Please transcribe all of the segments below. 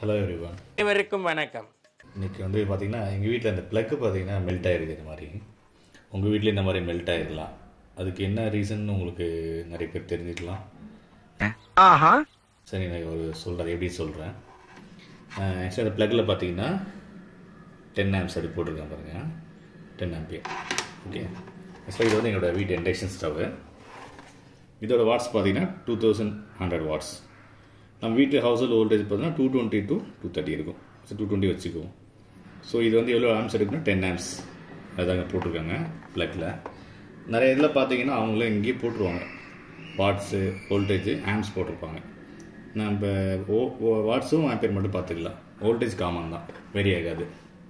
hello everyone அனைவருக்கும் வணக்கம் இன்னைக்கு வந்து பார்த்தீங்கன்னா எங்கள் வீட்டில் அந்த ப்ளக்கு பார்த்தீங்கன்னா மெல்ட் ஆகிருக்கு இந்த மாதிரி உங்கள் வீட்டில் இந்த மாதிரி மெல்ட் ஆகிருக்கலாம் அதுக்கு என்ன ரீசன் உங்களுக்கு நிறைய பேர் தெரிஞ்சுக்கலாம் ஆஹா சரி நான் ஒரு சொல்கிறேன் எப்படி சொல்கிறேன் ஆக்சுவலி அந்த ப்ளக்கில் பார்த்தீங்கன்னா டென் ஆம்ஸ் அது போட்டிருக்கேன் பாருங்கள் டென் ஆம்பியர் ஓகே ஆக்சுவலாக இது வந்து எங்களோட வீட்டு இண்டக்ஷன் ஸ்டவ்வு இதோட வாட்ஸ் பார்த்தீங்கன்னா டூ தௌசண்ட் ஹண்ட்ரட் வாட்ஸ் நம்ம வீட்டு ஹவுஸ் ஹோல்ட் வோல்டேஜ் பார்த்தீங்கன்னா two twenty to two thirty இருக்கும் ஸோ டூ டுவெண்ட்டி வச்சுக்குவோம் ஸோ இது வந்து எவ்வளோ ஆம்ஸ் எடுக்கணும் டென் ஆம்ஸ் அதாங்க போட்டிருக்காங்க ப்ளக்கில் நிறைய இதில் பார்த்தீங்கன்னா அவங்களே இங்கேயே போட்டுருவாங்க வாட்ஸு வோல்டேஜ் ஆம்ஸ் போட்டிருப்பாங்க நம்ம ஓ ஓ- வாட்ஸும் ஆம்பேர் மட்டும் பார்த்துக்கலாம் வோல்டேஜ் காமன் தான் வெரி ஆகாது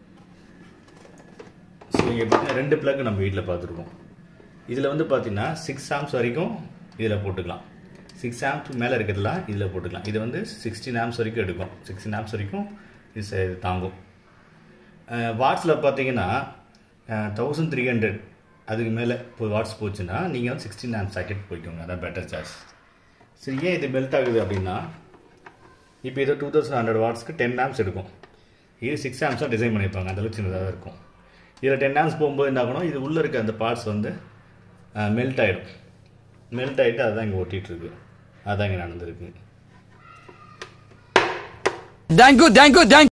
ஸோ இங்கே பார்த்தீங்கன்னா ரெண்டு பிளக் நம்ம வீட்டில் பார்த்துருக்கோம் இதில் வந்து பார்த்தீங்கன்னா சிக்ஸ் ஆம்ஸ் வரைக்கும் இதில் போட்டுக்கலாம் சிக்ஸ் ஆம்ஸ் மேலே இருக்கிறதுலாம் இதில் போட்டுக்கலாம் இது வந்து சிக்ஸ்டீன் ஆம்ஸ் வரைக்கும் எடுக்கும் சிக்ஸ்டீன் ஆம்ஸ் வரைக்கும் இது ச- இது தாங்கும் வாட்ஸில் பார்த்தீங்கன்னா தௌசண்ட் த்ரீ ஹண்ட்ரட் அதுக்கு மேலே இப்போ வாட்ஸ் போச்சுன்னா நீங்கள் வந்து சிக்ஸ்டீன் ஆம்ஸ் சாக்கெட் போய்க்கோங்க அதான் பெட்டர் சார்ஜ் சரி ஏன் இது மெல்ட் ஆகுது அப்படின்னா இப்போ இது டூ தௌசண்ட் ஹண்ட்ரட் வாட்ஸ்க்கு டென் ஆம்ஸ் எடுக்கும் இது சிக்ஸ் ஆம்ஸாக டிசைன் பண்ணியிருப்பாங்க அந்த அளவுக்கு சின்னதாக தான் இருக்கும் இதில் டென் ஆம்ஸ் போகும்போது என்ன ஆகணும் இது உள்ளே இருக்க அந்த பார்ட்ஸ் வந்து மெல்ட் ஆகிடும் மெல்ட் ஆகிட்டு அதுதான் இங்கே ஒட்டிகிட்ருக்கு அதுதான் இங்கே நடந்திருக்கு தேங்க்யூ தேங்க்யூ தேங்க்